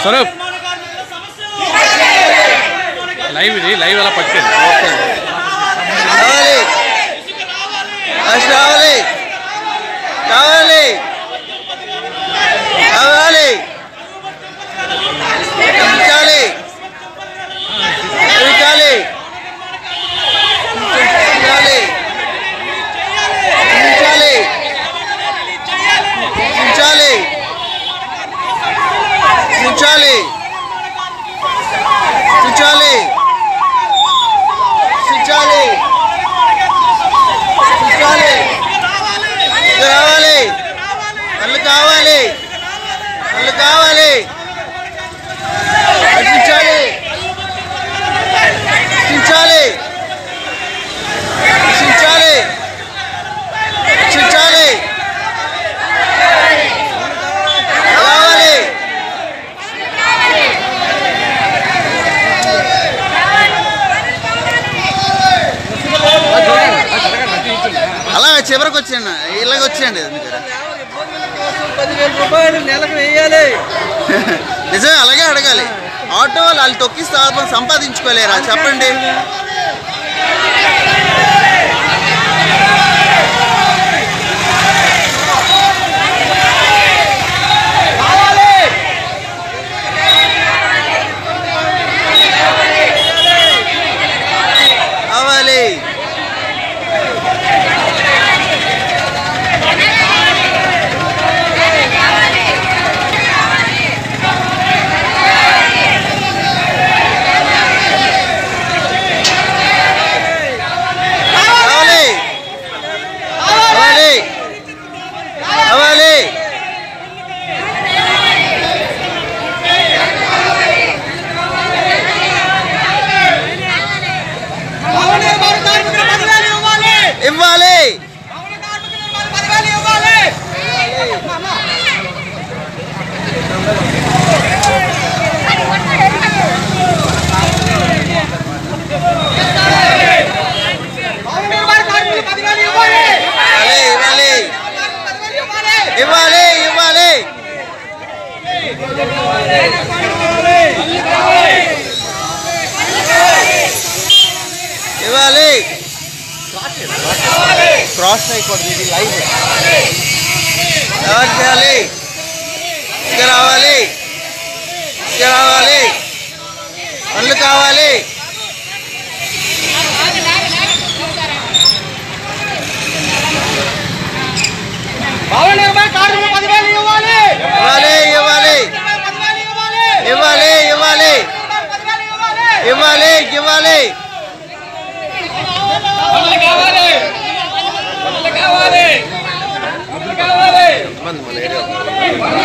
Swaroop live ఇది live అలా పట్టుకెళ్ళి కావాలి అసలు కావాలి కావాలి కావాలి పెంచాలి పెంచాలి పెంచాలి పెంచాలి పెంచాలి పెంచాలి పెంచాలి పెంచాలి కావాలి కావాలి కళ్ళు కావాలి కళ్ళు కావాలి రక్షించాలి రక్షించాలి రక్షించాలి రక్షించాలి కావాలి అలా చివరికి వచ్చేయండి ఇలాగ వచ్చేయండి మీరు పదివేల రూపాయలు నెలకు వేయాలి నిజమే అలాగే అడగాలి ఆటో వాళ్ళు వాళ్ళు తొక్కిస్తే ఆపం సంపాదించుకోలేరా చెప్పండి కావాలి కావాలి కావాలి కావాలి ఇవ్వాలి ఇవ్వాలి ఇవ్వాలి ఇవ్వాలి ఇవ్వాలి ఇవ్వాలి క్రాస్ అయిపోతుంది ఇది లైవ్ ఎవరు చేయాలి ఇక రావాలి ఇక రావాలి పళ్ళు కావాలి ఇవ్వాలి ఇవ్వాలి ఇవ్వాలి ఇవ్వాలి ఇవ్వాలి ఇవ్వాలి మన ఏరియా